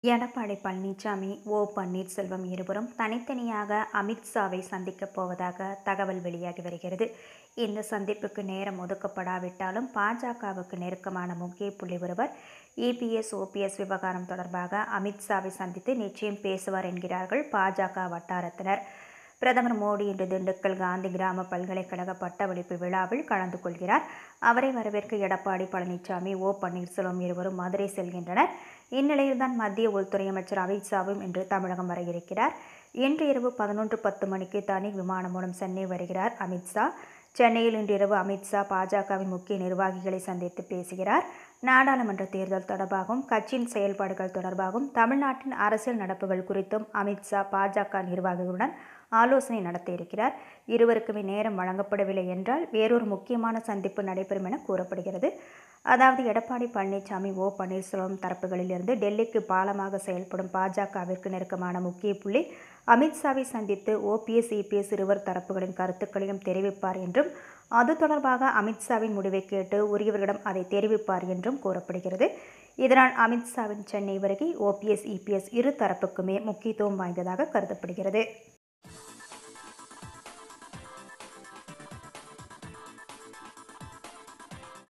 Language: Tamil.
எடப்பாடி பழனிசாமி ஓ பன்னீர்செல்வம் இருவரும் தனித்தனியாக அமித்ஷாவை சந்திக்கப் போவதாக தகவல் வெளியாகி வருகிறது இந்த சந்திப்புக்கு நேரம் ஒதுக்கப்படாவிட்டாலும் பாஜகவுக்கு நெருக்கமான முக்கிய புள்ளி ஒருவர் இபிஎஸ் ஓபிஎஸ் விவகாரம் தொடர்பாக அமித்ஷாவை சந்தித்து நிச்சயம் பேசுவார் என்கிறார்கள் பாஜக வட்டாரத்தினர் பிரதமர் மோடி இன்று திண்டுக்கல் காந்தி கிராம பல்கலைக்கழக பட்டமளிப்பு விழாவில் கலந்து கொள்கிறார் அவரை வரவேற்க எடப்பாடி பழனிசாமி ஓ பன்னீர்செல்வம் இருவரும் மதுரை செல்கின்றனர் இந்நிலையில்தான் மத்திய உள்துறை அமைச்சர் அமித்ஷாவும் இன்று தமிழகம் வர இருக்கிறார் இன்று இரவு பதினொன்று பத்து மணிக்கு தனி விமானம் மூலம் சென்னை வருகிறார் அமித்ஷா சென்னையில் இன்று இரவு அமித்ஷா பாஜகவின் முக்கிய நிர்வாகிகளை சந்தித்து பேசுகிறார் நாடாளுமன்ற தேர்தல் தொடர்பாகவும் கட்சியின் செயல்பாடுகள் தொடர்பாகவும் தமிழ்நாட்டின் அரசியல் நடப்புகள் குறித்தும் அமித்ஷா பாஜக நிர்வாகிகளுடன் ஆலோசனை நடத்த இருக்கிறார் இருவருக்குமே நேரம் வழங்கப்படவில்லை என்றால் வேறொரு முக்கியமான சந்திப்பு நடைபெறும் என கூறப்படுகிறது அதாவது எடப்பாடி பழனிசாமி ஓ பன்னீர்செல்வம் தரப்புகளிலிருந்து டெல்லிக்கு பாலமாக செயல்படும் பாஜகவிற்கு நெருக்கமான முக்கிய புள்ளி அமித்ஷாவை சந்தித்து ஓபிஎஸ் இபிஎஸ் இருவர் தரப்புகளின் கருத்துக்களையும் தெரிவிப்பார் என்றும் அது தொடர்பாக அமித்ஷாவின் முடிவை கேட்டு உரியவர்களிடம் அதை தெரிவிப்பார் என்றும் கூறப்படுகிறது இதனால் அமித்ஷாவின் சென்னை வருகை ஓபிஎஸ் இபிஎஸ் இரு தரப்புக்குமே முக்கியத்துவம் வாய்ந்ததாக கருதப்படுகிறது